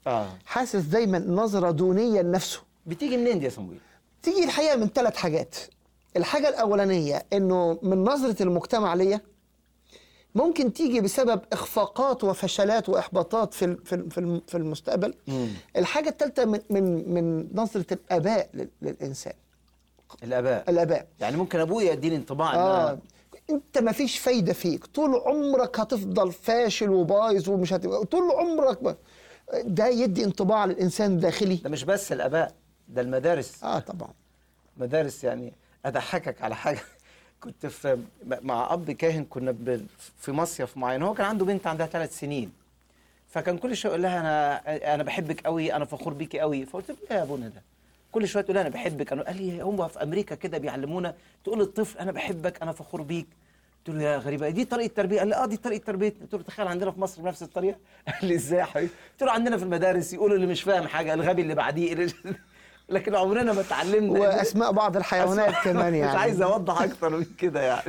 اه حاسس دايما نظره دونيه لنفسه بتيجي منين دي يا صمويل تيجي الحقيقه من ثلاث حاجات الحاجه الاولانيه انه من نظره المجتمع ليا ممكن تيجي بسبب اخفاقات وفشلات واحباطات في ال- في ال- في الم- في المستقبل مم. الحاجه الثالثه من من من نظره الاباء لل- للانسان الاباء الاباء يعني ممكن ابويا يديني انطباع ان اه أنا انت ما فيش فايده فيك طول عمرك هتفضل فاشل وبايظ ومش هتبقى طول عمرك ب... ده يدي انطباع للانسان الداخلي ده مش بس الاباء ده المدارس اه طبعا مدارس يعني اضحكك على حاجه كنت في مع اب كاهن كنا ب- في مصيف معين هو كان عنده بنت عندها ثلاث سنين فكان كل شويه يقول لها انا انا بحبك قوي انا فخور بيكي قوي فقلت له ايه يا ابونا ده كل شويه تقول لها انا بحبك انا قال لي هم في امريكا كده بيعلمونا تقول للطفل انا بحبك انا فخور بيك قلت له يا غريبه دي طريقه تربيه قال لي اه دي طريقه تربيه قلت له تخيل عندنا في مصر بنفس الطريقه قال لي ازاي يا حبيبي قلت له عندنا في المدارس يقولوا اللي مش فاهم حاجه الغبي اللي بعديه اللي- لكن عمرنا ما اتعلمنا واسماء بعض الحيوانات كمان يعني مش عايز اوضح اكتر من كده يعني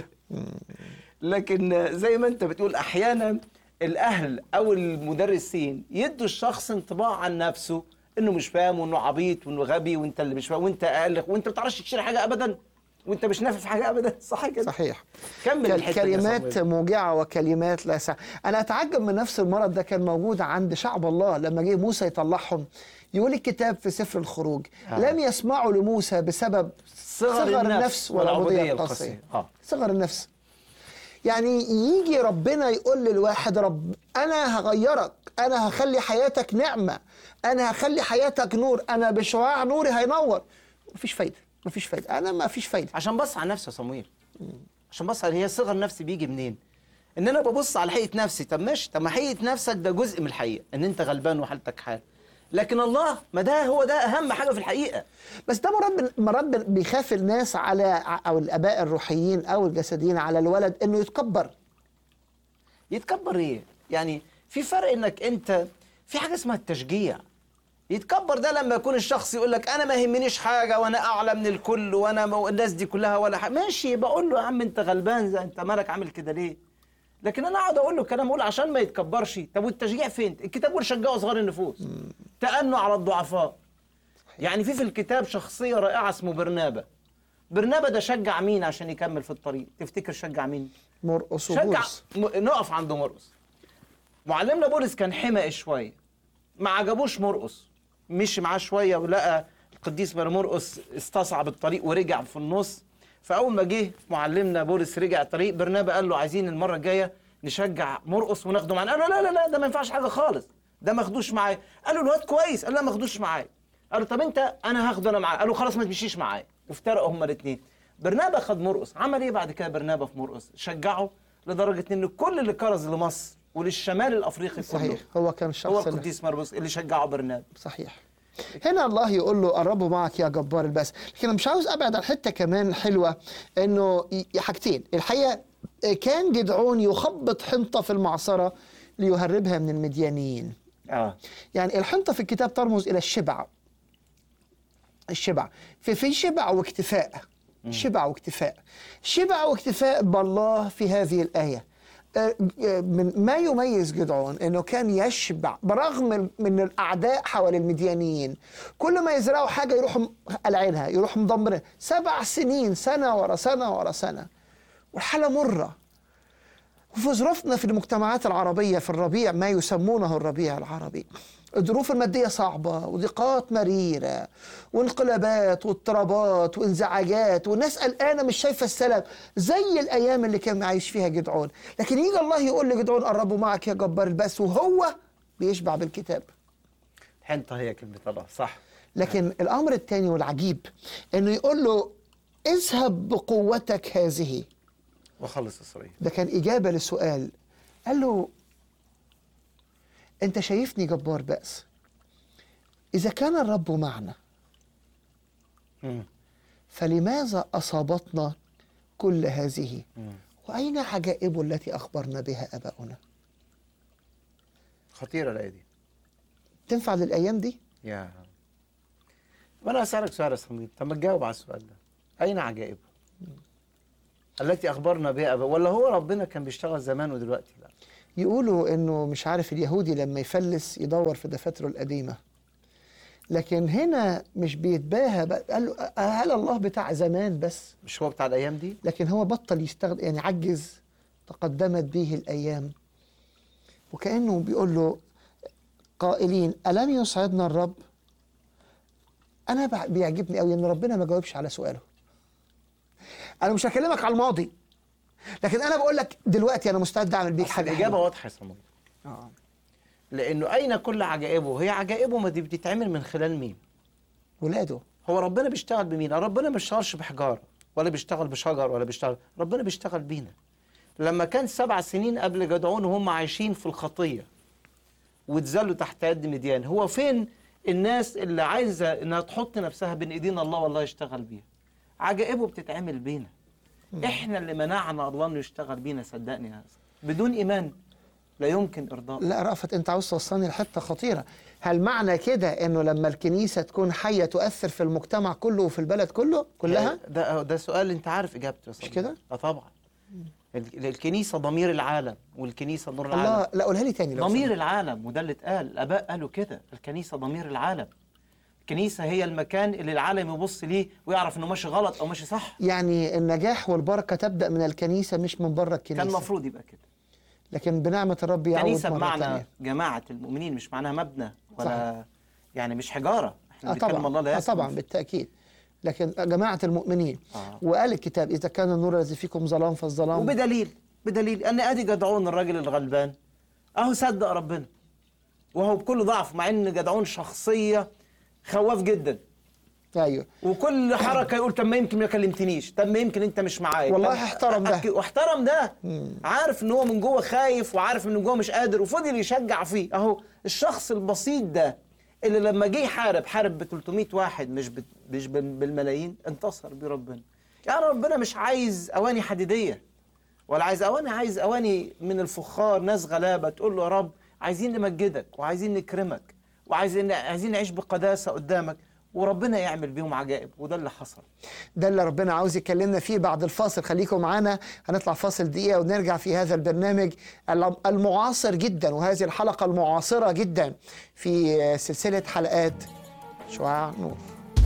لكن زي ما انت بتقول احيانا الاهل او المدرسين يدوا الشخص انطباع عن نفسه انه مش فاهم وانه عبيط وانه غبي وانت اللي مش فاهم وانت اقل وانت ما بتعرفش تشتري حاجه ابدا وانت مش نافع في حاجه ابدا صح كده صحيح كمل الحته دي يا كلمات صمويل. موجعة وكلمات لا سع... أنا أتعجب من نفس المرض ده كان موجود عند شعب الله لما جه موسى يطلعهم يقول الكتاب في سفر الخروج آه. لم يسمعوا لموسى بسبب صغر النفس والعبودية القاسية. آه. صغر النفس يعني يجي ربنا يقول للواحد رب أنا هغيرك أنا هخلي حياتك نعمة أنا هخلي حياتك نور أنا بشعاع نوري هينور مفيش فايدة مفيش فايدة أنا مفيش فايدة عشان بص على نفسي يا صمويل عشان بص على هي صغر نفسي بيجي منين ان انا ببص على حقيقه نفسي طب ماشي طب ما حقيقه نفسك ده جزء من الحقيقه ان انت غلبان وحالتك حال لكن الله ما ده هو ده اهم حاجه في الحقيقه بس ده مرات بن- مرات بن- بيخاف الناس على او الاباء الروحيين او الجسديين على الولد انه يتكبر يتكبر ايه يعني في فرق انك انت في حاجه اسمها التشجيع يتكبر ده لما يكون الشخص يقول لك انا ما يهمنيش حاجه وانا اعلى من الكل وانا مو- الناس دي كلها ولا حاجه ماشي بقول له يا عم انت غلبان زي انت مالك عامل كده ليه لكن انا اقعد اقول له كلام اقول عشان ما يتكبرش طب والتشجيع فين الكتاب بيقول شجعوا صغار النفوس تأنوا على الضعفاء يعني في في الكتاب شخصيه رائعه اسمه برنابا برنابا ده شجع مين عشان يكمل في الطريق تفتكر شجع مين مرقص شجع وبولس م... نقف عند مرقص معلمنا بولس كان حمق شويه ما عجبوش مرقص مشي معاه شويه ولقى القديس ماري مرقص استصعب الطريق ورجع في النص فاول ما جه معلمنا بولس رجع الطريق برنابا قال له عايزين المره الجايه نشجع مرقص وناخده معانا قال له لا لا لا ده ما ينفعش حاجه خالص ده ما اخدوش معايا قال له الواد كويس قال لا ما اخدوش معايا قال له طب انت انا هاخده انا معايا قال له خلاص ما تمشيش معايا وافترقوا هما الاثنين برنابا خد مرقص عمل ايه بعد كده برنابا في مرقص شجعه لدرجه ان كل اللي كرز لمصر وللشمال الافريقي كله صحيح هو كان هو الشخص اللي- القديس مرقص اللي شجعه برنابا صحيح هنا الله يقول له قربوا معك يا جبار الباس لكن أنا مش عاوز ابعد عن حته كمان حلوه انه ي- حاجتين الحقيقه كان جدعون يخبط حنطه في المعصره ليهربها من المديانيين اه يعني الحنطه في الكتاب ترمز الى الشبع الشبع في في شبع واكتفاء شبع واكتفاء شبع واكتفاء بالله في هذه الايه آه، آه، من ما يميز جدعون انه كان يشبع برغم من الاعداء حول المديانيين كل ما يزرعوا حاجه يروحوا قلعينها يروحوا مدمرينها سبع سنين سنه ورا سنه ورا سنه والحاله مره وفي ظروفنا في المجتمعات العربية في الربيع ما يسمونه الربيع العربي الظروف المادية صعبة وضيقات مريرة وانقلابات واضطرابات وانزعاجات والناس قلقانة مش شايفة السلام زي الأيام اللي كان عايش فيها جدعون لكن يجي الله يقول لجدعون قربوا معك يا جبار البأس وهو بيشبع بالكتاب حنطه هي كلمه الله صح لكن الأمر الثاني والعجيب إنه يقول له اذهب بقوتك هذه وخلص اسرائيل ده كان إجابة للسؤال قال له أنت شايفني جبار بأس إذا كان الرب معنا مم. فلماذا أصابتنا كل هذه مم. وأين عجائب التي أخبرنا بها أباؤنا خطيره الايه دي تنفع للأيام دي يا وانا اسالك سؤال يا صميم طب ما تجاوب على السؤال ده اين عجائبه التي اخبرنا بها أبا ولا هو ربنا كان بيشتغل زمان ودلوقتي لا يقولوا انه مش عارف اليهودي لما يفلس يدور في دفاتره القديمه لكن هنا مش بيتباهى بقى قال له هل الله بتاع زمان بس مش هو بتاع الايام دي لكن هو بطل يستخدم يعني عجز تقدمت به الايام وكانه بيقول له قائلين الم يسعدنا الرب انا بع- بيعجبني قوي ان ربنا ما جاوبش على سؤاله انا مش هكلمك على الماضي لكن انا بقول لك دلوقتي انا مستعد اعمل بيك أصل حاجه الاجابه حلوة. واضحه يا صمود آه. لانه اين كل عجائبه هي عجائبه ما دي بتتعمل من خلال مين ولاده هو ربنا بيشتغل بمين ربنا ما بيشتغلش بحجاره ولا بيشتغل بشجر ولا بيشتغل ربنا بيشتغل بينا لما كان سبع سنين قبل جدعون وهم عايشين في الخطيه واتذلوا تحت يد مديان هو فين الناس اللي عايزه انها تحط نفسها بين ايدين الله والله يشتغل بيها عجائبه بتتعمل بينا احنا اللي منعنا الله انه يشتغل بينا صدقني يا أستاذ. بدون ايمان لا يمكن ارضاء لا رأفت انت عاوز توصلني لحته خطيره هل معنى كده انه لما الكنيسه تكون حيه تؤثر في المجتمع كله وفي البلد كله كلها ده ده سؤال انت عارف اجابته يا مش صديقي. كده؟ اه طبعا ال- الكنيسه ضمير العالم والكنيسه نور العالم الله لا قولها لي تاني لو ضمير سمحت. العالم وده اللي اتقال الاباء قالوا كده الكنيسه ضمير العالم الكنيسه هي المكان اللي العالم يبص ليه ويعرف انه ماشي غلط او ماشي صح يعني النجاح والبركه تبدا من الكنيسه مش من بره الكنيسه كان المفروض يبقى كده لكن بنعمه الرب يعود كنيسه مره بمعنى تانية. جماعه المؤمنين مش معناها مبنى ولا يعني مش حجاره احنا آه بنتكلم طبعا الله لا آه يسكن طبعا في- بالتاكيد لكن جماعه المؤمنين آه. وقال الكتاب اذا كان النور الذي فيكم ظلام فالظلام وبدليل بدليل ان ادي جدعون الراجل الغلبان اهو صدق ربنا وهو بكل ضعف مع ان جدعون شخصيه خواف جدا ايوه وكل حركه يقول طب ما يمكن ما كلمتنيش طب ما يمكن انت مش معايا والله طب احترم ده. أكد- واحترم ده عارف ان هو من جوه خايف وعارف ان من جوه مش قادر وفضل يشجع فيه اهو الشخص البسيط ده اللي لما جه يحارب حارب ب 300 واحد مش بت- مش بال- بالملايين انتصر بيه ربنا يعني ربنا مش عايز اواني حديديه ولا عايز اواني عايز اواني من الفخار ناس غلابه تقول له يا رب عايزين نمجدك وعايزين نكرمك وعايزين عايزين نعيش بقداسه قدامك وربنا يعمل بيهم عجائب وده اللي حصل ده اللي ربنا عاوز يكلمنا فيه بعد الفاصل خليكم معانا هنطلع فاصل دقيقة ونرجع في هذا البرنامج الم- المعاصر جدا وهذه الحلقة المعاصرة جدا في سلسلة حلقات شعاع نور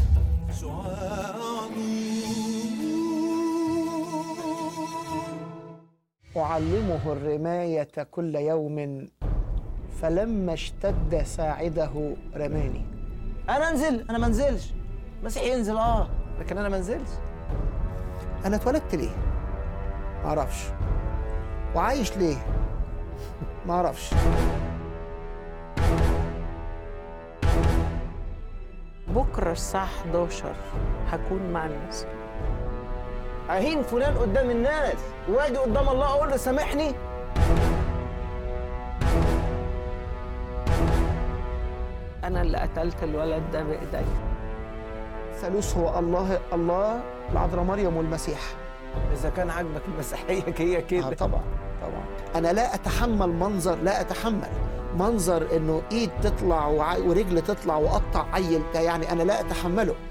أعلمه الرماية كل يوم فلما اشتد ساعده رماني انا انزل انا ما انزلش مسيح ينزل اه لكن انا ما انزلش انا اتولدت ليه ما اعرفش وعايش ليه ما اعرفش بكرة الساعة 11 هكون مع الناس اهين فلان قدام الناس واجي قدام الله اقول له سامحني أنا اللي قتلت الولد ده بإيدي ثالوث هو الله الله العذراء مريم والمسيح اذا كان عاجبك المسيحيه هي آه كده طبعا طبعا انا لا اتحمل منظر لا اتحمل منظر انه ايد تطلع وع- ورجل تطلع وقطع عيل ده يعني انا لا اتحمله